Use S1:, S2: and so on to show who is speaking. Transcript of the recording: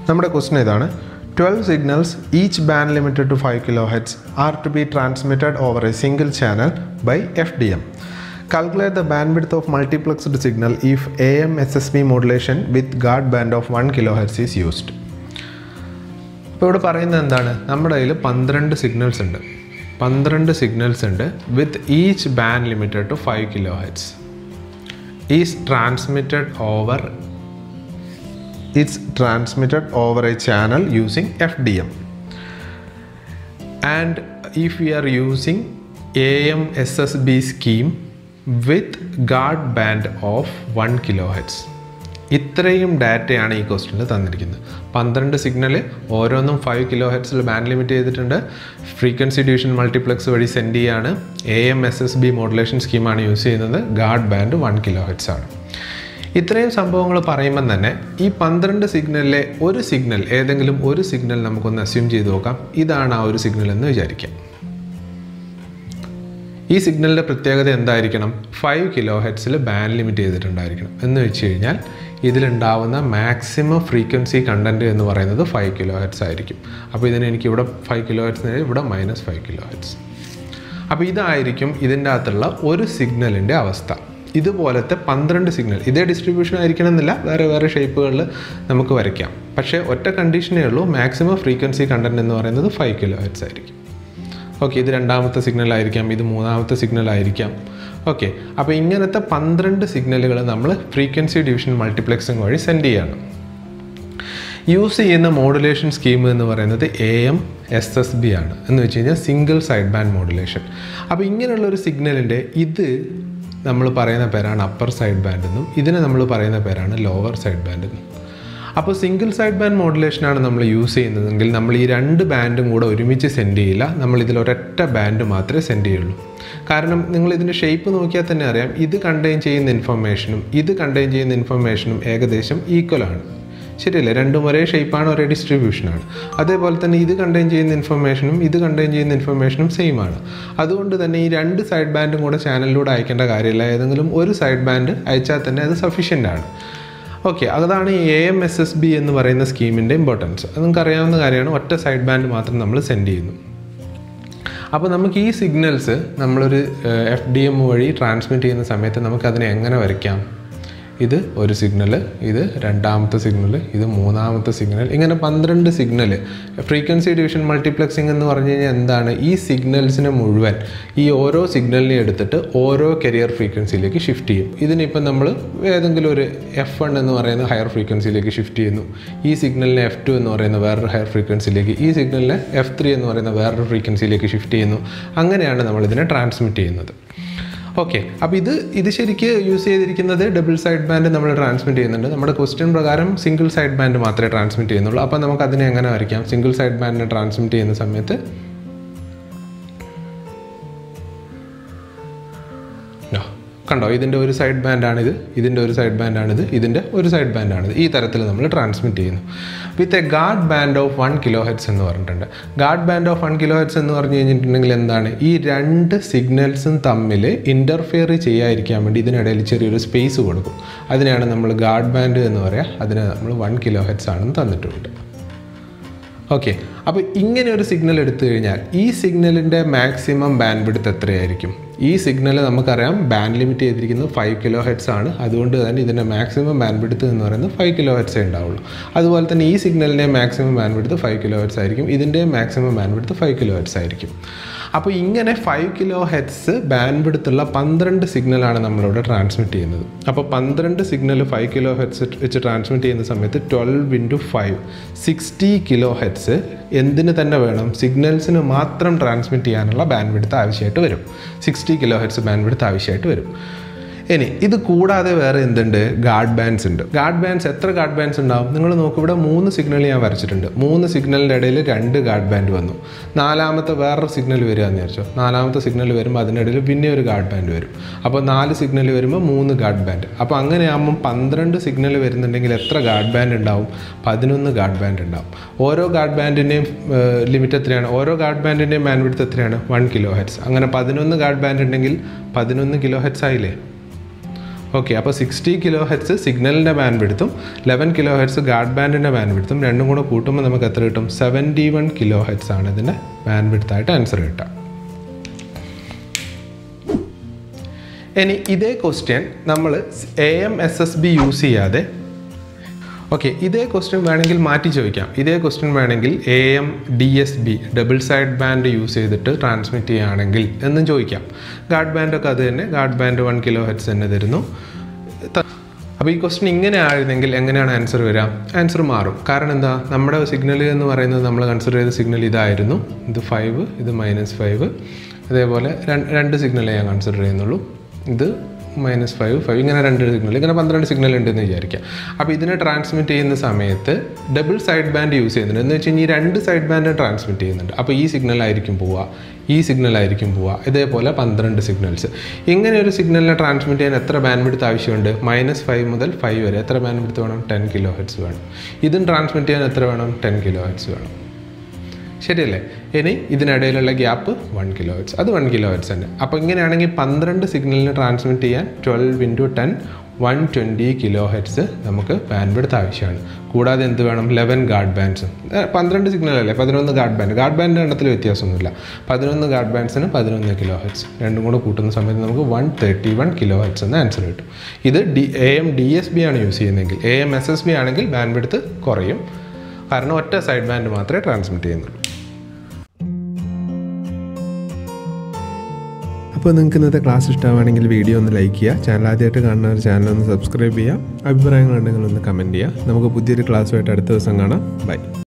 S1: നമ്മുടെ ക്വസ്റ്റൻ ഇതാണ് twelve signals each band limited to five kilohertz are to be transmitted over a single channel by F D M calculate the bandwidth of multiplexed signal if A M S S B modulation with guard band of one kilohertz is used ഇപ്പോൾ ഇവിടെ പറയുന്നത് എന്താണ് നമ്മുടെ കയ്യിൽ പന്ത്രണ്ട് signals ഉണ്ട് പന്ത്രണ്ട് signals ഉണ്ട് with each band limited to five kilohertz is transmitted over it's transmitted over a channel using FDM. And if we are using AMSSB scheme with guard band of 1 kilohertz. ഇത്രയും ഡാറ്റയാണ് ഈ ക്വസ്റ്റിനിൽ തന്നിരിക്കുന്നത് പന്ത്രണ്ട് signal ഓരോന്നും five kilo ഹെഡ്സിൽ band limit ചെയ്തിട്ടുണ്ട് frequency division multiplex വഴി send ചെയ്യാണ് A M S S B modulation സ്കീമാണ് യൂസ് ചെയ്യുന്നത് guard band one kilohertz ആണ് ഇത്രയും സംഭവങ്ങൾ പറയുമ്പം തന്നെ ഈ പന്ത്രണ്ട് സിഗ്നലിലെ ഒരു സിഗ്നൽ ഏതെങ്കിലും ഒരു സിഗ്നൽ നമുക്കൊന്ന് അസ്യൂം ചെയ്ത് നോക്കാം ഇതാണ് ആ ഒരു സിഗ്നൽ എന്ന് വിചാരിക്കാം ഈ സിഗ്നലിൻ്റെ പ്രത്യേകത എന്തായിരിക്കണം ഫൈവ് കിലോ ഹെഡ്സിൽ ബാൻഡ് ലിമിറ്റ് ചെയ്തിട്ടുണ്ടായിരിക്കണം എന്ന് വെച്ച് കഴിഞ്ഞാൽ ഇതിലുണ്ടാവുന്ന മാക്സിമം ഫ്രീക്വൻസി കണ്ടൻറ്റ് എന്ന് പറയുന്നത് ഫൈവ് കിലോ ഹെഡ്സ് ആയിരിക്കും അപ്പോൾ ഇതിന് എനിക്ക് ഇവിടെ ഫൈവ് കിലോ ഹെഡ്സ് ഇവിടെ മൈനസ് ഫൈവ് കിലോ ഹെഡ്സ് അപ്പോൾ ഇതായിരിക്കും ഇതിൻ്റെ അകത്തുള്ള ഒരു സിഗ്നലിൻ്റെ അവസ്ഥ ഇതുപോലത്തെ പന്ത്രണ്ട് സിഗ്നൽ ഇതേ ഡിസ്ട്രിബ്യൂഷൻ ആയിരിക്കണം എന്നില്ല വേറെ വേറെ ഷേപ്പുകളിൽ നമുക്ക് വരയ്ക്കാം പക്ഷേ ഒറ്റ കണ്ടീഷനേ ഉള്ളൂ മാക്സിമം ഫ്രീക്വൻസി കണ്ടൻറ്റ് എന്ന് പറയുന്നത് ഫൈവ് കിലോ ഹെഡ്സ് ആയിരിക്കും ഓക്കെ ഇത് രണ്ടാമത്തെ സിഗ്നൽ ആയിരിക്കാം ഇത് മൂന്നാമത്തെ സിഗ്നൽ ആയിരിക്കാം ഓക്കെ അപ്പോൾ ഇങ്ങനത്തെ പന്ത്രണ്ട് സിഗ്നലുകൾ നമ്മൾ ഫ്രീക്വൻസി ഡിവിഷൻ മൾട്ടിപ്ലക്സിങ് വഴി സെൻഡ് ചെയ്യാണ് യൂസ് ചെയ്യുന്ന മോഡുലേഷൻ സ്കീം എന്ന് പറയുന്നത് A M S S B ആണ് എന്ന് വെച്ച് കഴിഞ്ഞാൽ സിംഗിൾ സൈഡ് ബാൻഡ് മോഡുലേഷൻ അപ്പോൾ ഇങ്ങനെയുള്ള ഒരു സിഗ്നലിൻ്റെ ഇത് നമ്മൾ പറയുന്ന പേരാണ് അപ്പർ സൈഡ് ബാൻഡ് എന്നും ഇതിനെ നമ്മൾ പറയുന്ന പേരാണ് ലോവർ സൈഡ് ബാൻഡ് എന്നും അപ്പോൾ സിംഗിൾ സൈഡ് ബാൻഡ് മോഡുലേഷനാണ് നമ്മൾ യൂസ് ചെയ്യുന്നതെങ്കിൽ നമ്മൾ ഈ രണ്ട് ബാൻഡും കൂടെ ഒരുമിച്ച് സെൻഡ് ചെയ്യില്ല നമ്മൾ ഇതിൽ ഒരൊറ്റ ബാൻഡ് മാത്രമേ സെൻഡ് ചെയ്യുള്ളൂ കാരണം നിങ്ങൾ ഇതിൻ്റെ ഷേപ്പ് നോക്കിയാൽ തന്നെ അറിയാം ഇത് കണ്ടെയ്ൻ ചെയ്യുന്ന ഇൻഫർമേഷനും ഇത് കണ്ടെയ്ൻ ചെയ്യുന്ന ഇൻഫർമേഷനും ഏകദേശം ഈക്വൽ ആണ് ശരിയല്ലേ രണ്ടും ഒരേ ഷേപ്പാണ് ഒരേ ഡിസ്ട്രിബ്യൂഷനാണ് അതേപോലെ തന്നെ ഇത് കണ്ടെയ്ൻ ചെയ്യുന്ന ഇൻഫർമേഷനും ഇത് കണ്ടെയ്ൻ ചെയ്യുന്ന ഇൻഫർമേഷനും സെയിം ആണ് അതുകൊണ്ട് തന്നെ ഈ രണ്ട് സൈഡ് ബാൻഡും കൂടെ ചാനലിലൂടെ അയക്കേണ്ട കാര്യമില്ല ഏതെങ്കിലും ഒരു സൈഡ് ബാൻഡ് അയച്ചാൽ തന്നെ അത് സഫീഷ്യൻ്റ് ആണ് ഓക്കെ അതാണ് ഈ A M S S B എന്ന് പറയുന്ന സ്കീമിൻ്റെ ഇമ്പോർട്ടൻസ് അത് നിങ്ങൾക്ക് അറിയാവുന്ന കാര്യമാണ് ഒറ്റ സൈഡ് ബാൻഡ് മാത്രം നമ്മൾ സെൻഡ് ചെയ്യുന്നു അപ്പോൾ നമുക്ക് ഈ സിഗ്നൽസ് നമ്മളൊരു എഫ് ഡി എം വഴി ട്രാൻസ്മിറ്റ് ചെയ്യുന്ന സമയത്ത് നമുക്കതിനെ എങ്ങനെ വരയ്ക്കാം ഇത് ഒരു സിഗ്നൽ ഇത് രണ്ടാമത്തെ സിഗ്നൽ ഇത് മൂന്നാമത്തെ സിഗ്നൽ ഇങ്ങനെ പന്ത്രണ്ട് സിഗ്നൽ ഫ്രീക്വൻസി ഡിവിഷൻ മൾട്ടിപ്ലക്സിംഗ് എന്ന് പറഞ്ഞു കഴിഞ്ഞാൽ എന്താണ് ഈ സിഗ്നൽസിനെ മുഴുവൻ ഈ ഓരോ സിഗ്നലിനെ എടുത്തിട്ട് ഓരോ കരിയർ ഫ്രീക്വൻസിയിലേക്ക് ഷിഫ്റ്റ് ചെയ്യും ഇതിനിപ്പം നമ്മൾ ഏതെങ്കിലും ഒരു എഫ് വൺ എന്ന് പറയുന്ന ഹയർ ഫ്രീക്വൻസിയിലേക്ക് ഷിഫ്റ്റ് ചെയ്യുന്നു ഈ സിഗ്നലിനെ എഫ് ടു എന്ന് പറയുന്ന വേറൊരു ഹയർ ഫ്രീക്വൻസിയിലേക്ക് ഈ സിഗ്നലിനെ എഫ് ത്രീ എന്ന് പറയുന്ന വേറൊരു ഫ്രീക്വൻസിയിലേക്ക് ഷിഫ്റ്റ് ചെയ്യുന്നു അങ്ങനെയാണ് നമ്മൾ ഇതിനെ ട്രാൻസ്മിറ്റ് ചെയ്യുന്നത് ഓക്കെ അപ്പോൾ ഇത് ഇത് ശരിക്ക് യൂസ് ചെയ്തിരിക്കുന്നത് ഡബിൾ സൈഡ് ബാൻഡ് നമ്മൾ ട്രാൻസ്മിറ്റ് ചെയ്യുന്നുണ്ട് നമ്മുടെ ക്വസ്റ്റ്യൻ പ്രകാരം സിംഗിൾ സൈഡ് ബാൻഡ് മാത്രമേ ട്രാൻസ്മിറ്റ് ചെയ്യുന്നുള്ളൂ അപ്പോൾ നമുക്ക് അതിനെ എങ്ങനെ വരയ്ക്കാം സിംഗിൾ സൈഡ് ബാൻഡിനെ ട്രാൻസ്മിറ്റ് ചെയ്യുന്ന സമയത്ത് കണ്ടോ ഇതിൻ്റെ ഒരു സൈഡ് ബാൻഡാണിത് ഇതിൻ്റെ ഒരു സൈഡ് ബാൻഡാണിത് ഇതിൻ്റെ ഒരു സൈഡ് ബാൻഡാണിത് ഈ തരത്തിൽ നമ്മൾ ട്രാൻസ്മിറ്റ് ചെയ്യുന്നു with a guard band of one kilohertz എന്ന് പറഞ്ഞിട്ടുണ്ട് guard band of one kilohertz എന്ന് പറഞ്ഞു കഴിഞ്ഞിട്ടുണ്ടെങ്കിൽ എന്താണ് ഈ രണ്ട് സിഗ്നൽസും തമ്മിൽ ഇൻ്റർഫിയർ ചെയ്യാതിരിക്കാൻ വേണ്ടി ഇതിനിടയിൽ ചെറിയൊരു സ്പേസ് കൊടുക്കും അതിനെയാണ് നമ്മൾ ഗാർഡ് ബാൻഡ് എന്ന് പറയുക അതിന് നമ്മൾ വൺ കിലോ ഹെഡ്സ് ആണെന്ന് തന്നിട്ടുണ്ട് ഓക്കെ അപ്പോൾ ഇങ്ങനെ ഒരു സിഗ്നൽ എടുത്തു കഴിഞ്ഞാൽ ഈ സിഗ്നലിൻ്റെ മാക്സിമം ബാൻഡ് വിഡ്ത്ത് എത്രയായിരിക്കും ഈ സിഗ്നൽ നമുക്കറിയാം ബാൻഡ് ലിമിറ്റ് ചെയ്തിരിക്കുന്നത് ഫൈവ് കിലോ ഹെഡ്സ് ആണ് അതുകൊണ്ട് തന്നെ ഇതിൻ്റെ മാക്സിമം ബാൻഡ് വിഡ്ത്ത് എന്ന് പറയുന്നത് ഫൈവ് കിലോ ഹെഡ്സേ ഉണ്ടാവുള്ളൂ അതുപോലെ തന്നെ ഈ സിഗ്നലിൻ്റെ maximum bandwidth five kilohertz ആയിരിക്കും ഇതിൻ്റെ maximum bandwidth five kilohertz ആയിരിക്കും അപ്പോൾ ഇങ്ങനെ ഫൈവ് കിലോ ഹെഡ്സ് ബാൻഡ് വിഡ്ത്തുള്ള പന്ത്രണ്ട് സിഗ്നലാണ് നമ്മളിവിടെ ട്രാൻസ്മിറ്റ് ചെയ്യുന്നത് അപ്പോൾ പന്ത്രണ്ട് സിഗ്നൽ ഫൈവ് കിലോ ഹെഡ്സ് വെച്ച് ട്രാൻസ്മിറ്റ് ചെയ്യുന്ന സമയത്ത് twelve into five sixty kilohertz എന്തിന് തന്നെ വേണം സിഗ്നൽസിന് മാത്രം ട്രാൻസ്മിറ്റ് ചെയ്യാനുള്ള ബാൻഡ് വിഡ്ത്ത് ആവശ്യമായിട്ട് വരും sixty kilohertz bandwidth ആവശ്യമായിട്ട് വരും ഇനി ഇത് കൂടാതെ വേറെ എന്തുണ്ട് ഗാർഡ് ബാൻഡ്സ് ഉണ്ട് ഗാർഡ് ബാൻഡ്സ് എത്ര ഗാർഡ് ബാൻഡ്സ് ഉണ്ടാവും നിങ്ങൾ നോക്ക് ഇവിടെ മൂന്ന് സിഗ്നൽ ഞാൻ വരച്ചിട്ടുണ്ട് മൂന്ന് സിഗ്നലിൻ്റെ ഇടയിൽ രണ്ട് ഗാർഡ് ബാൻഡ് വന്നു നാലാമത്തെ വേറൊരു സിഗ്നൽ വരിക എന്ന് വിചാരിച്ചോ നാലാമത്തെ സിഗ്നൽ വരുമ്പോൾ അതിനിടയിൽ പിന്നെ ഒരു ഗാർഡ് ബാൻഡ് വരും അപ്പോൾ നാല് സിഗ്നൽ വരുമ്പോൾ മൂന്ന് ഗാർഡ് ബാൻഡ് അപ്പോൾ അങ്ങനെയാകുമ്പം പന്ത്രണ്ട് സിഗ്നൽ വരുന്നുണ്ടെങ്കിൽ എത്ര ഗാർഡ് ബാൻഡ് ഉണ്ടാവും പതിനൊന്ന് ഗാർഡ് ബാൻഡ് ഉണ്ടാവും ഓരോ ഗാർഡ് ബാൻഡിൻ്റെയും ലിമിറ്റ് എത്രയാണ് ഓരോ ഗാർഡ് ബാൻഡിൻ്റെയും ബാൻഡ് വിഡ്ത്ത് എത്രയാണ് വൺ കിലോ ഹെഡ്സ് അങ്ങനെ പതിനൊന്ന് ഗാർഡ് ബാൻഡ് ഉണ്ടെങ്കിൽ പതിനൊന്ന് കിലോ ഹെഡ്സ് ആയില്ലേ ഓക്കെ അപ്പോൾ സിക്സ്റ്റി കിലോ ഹെഡ്സ് സിഗ്നലിൻ്റെ ബാൻഡ് വിടുത്തും ലെവൻ കിലോ ഹെഡ്സ് ഗാർഡ് ബാൻഡിൻ്റെ ബാൻഡ് വിടുത്തും രണ്ടും കൂടെ കൂട്ടുമ്പോൾ നമുക്ക് എത്ര കിട്ടും സെവൻറ്റി വൺ കിലോ ഹെഡ്സ് ആണ് ഇതിൻ്റെ ബാൻഡ് വിടുത്തായിട്ട് ആൻസർ കിട്ടുക ഇനി ഇതേ ക്വസ്റ്റ്യൻ നമ്മൾ A M S S B use ചെയ്യാതെ ഓക്കെ ഇതേ ക്വസ്റ്റ്യൻ വേണമെങ്കിൽ മാറ്റി ചോദിക്കാം ഇതേ ക്വസ്റ്റ്യൻ വേണമെങ്കിൽ A M D S B double side band use ചെയ്തിട്ട് ട്രാൻസ്മിറ്റ് ചെയ്യുകയാണെങ്കിൽ എന്നും ചോദിക്കാം ഗാർഡ് ബാൻഡൊക്കെ അത് തന്നെ guard band one kilohertz തന്നെ തരുന്നു അപ്പോൾ ഈ ക്വസ്റ്റ്യൻ ഇങ്ങനെ ആയിരുന്നെങ്കിൽ എങ്ങനെയാണ് ആൻസർ വരിക ആൻസർ മാറും കാരണം എന്താ നമ്മുടെ സിഗ്നൽ എന്ന് പറയുന്നത് നമ്മൾ കൺസിഡർ ചെയ്ത സിഗ്നൽ ഇതായിരുന്നു ഇത് ഫൈവ് ഇത് മൈനസ് ഫൈവ് അതേപോലെ രണ്ട് സിഗ്നലേ ഞാൻ കൺസിഡർ ചെയ്യുന്നുള്ളൂ ഇത് മൈനസ് ഫൈവ് ഫൈവ് ഇങ്ങനെ രണ്ട് സിഗ്നൽ ഇങ്ങനെ പന്ത്രണ്ട് സിഗ്നൽ ഉണ്ടെന്ന് വിചാരിക്കാം അപ്പോൾ ഇതിനെ ട്രാൻസ്മിറ്റ് ചെയ്യുന്ന സമയത്ത് ഡബിൾ സൈഡ് ബാൻഡ് യൂസ് ചെയ്യുന്നുണ്ട് എന്ന് വെച്ച് കഴിഞ്ഞാൽ ഈ രണ്ട് സൈഡ് ബാൻഡ് ട്രാൻസ്മിറ്റ് ചെയ്യുന്നുണ്ട് അപ്പോൾ ഈ സിഗ്നൽ ആയിരിക്കും പോവുക ഈ സിഗ്നൽ ആയിരിക്കും പോവുക ഇതേപോലെ പന്ത്രണ്ട് സിഗ്നൽസ് ഇങ്ങനെ ഒരു സിഗ്നലിനെ ട്രാൻസ്മിറ്റ് ചെയ്യാൻ എത്ര ബാൻഡ് വിടുത്ത് ആവശ്യമുണ്ട് മൈനസ് ഫൈവ് മുതൽ ഫൈവ് വരെ എത്ര ബാൻഡ് വിടുത്ത് വേണം ടെൻ കിലോ ഹെഡ്സ് വേണം ഇതും ട്രാൻസ്മിറ്റ് ചെയ്യാൻ എത്ര വേണം ടെൻ കിലോ ഹെഡ്സ് വേണം ശരിയല്ലേ ഇനി ഇതിനിടയിലുള്ള ഗ്യാപ്പ് വൺ കിലോ ഹെഡ്സ് അത് വൺ കിലോ ഹെഡ്സ് തന്നെ അപ്പോൾ ഇങ്ങനെയാണെങ്കിൽ പന്ത്രണ്ട് സിഗ്നലിന് ട്രാൻസ്മിറ്റ് ചെയ്യാൻ twelve into ten one twenty kilohertz നമുക്ക് ബാൻഡ് വിടുത്ത് ആവശ്യമാണ് കൂടാതെ എന്ത് വേണം ലെവൻ ഗാർഡ് ബാൻഡ്സും പന്ത്രണ്ട് സിഗ്നൽ അല്ലേ പതിനൊന്ന് ഗാർഡ് ബാൻഡ് ഗാർഡ് ബാൻഡിൻ്റെ എണ്ണത്തിൽ വ്യത്യാസമൊന്നുമില്ല പതിനൊന്ന് ഗാർഡ് ബാൻഡ്സിന് പതിനൊന്ന് കിലോ ഹെഡ്സ് രണ്ടും കൂടെ കൂട്ടുന്ന സമയത്ത് നമുക്ക് one thirty one kilohertz എന്ന ആൻസർ കിട്ടും ഇത് D A M D S B ആണ് യൂസ് ചെയ്യുന്നതെങ്കിൽ A M S S B ആണെങ്കിൽ ബാൻഡ് വിടുത്ത് കുറയും കാരണം ഒറ്റ സൈഡ് ബാൻഡ് മാത്രമേ ട്രാൻസ്മിറ്റ് ചെയ്യുന്നുള്ളൂ
S2: അപ്പോൾ നിങ്ങൾക്ക് ഇന്നത്തെ ക്ലാസ് ഇഷ്ടമാണെങ്കിൽ വീഡിയോ ഒന്ന് ലൈക്ക് ചെയ്യുക ചാനൽ ആദ്യമായിട്ട് കാണുന്ന ഒരു ചാനൽ ഒന്ന് സബ്സ്ക്രൈബ് ചെയ്യുക അഭിപ്രായങ്ങളുണ്ടെങ്കിൽ ഒന്ന് കമൻറ്റ് ചെയ്യുക നമുക്ക് പുതിയൊരു ക്ലാസ്സുമായിട്ട് അടുത്ത ദിവസം കാണാം ബൈ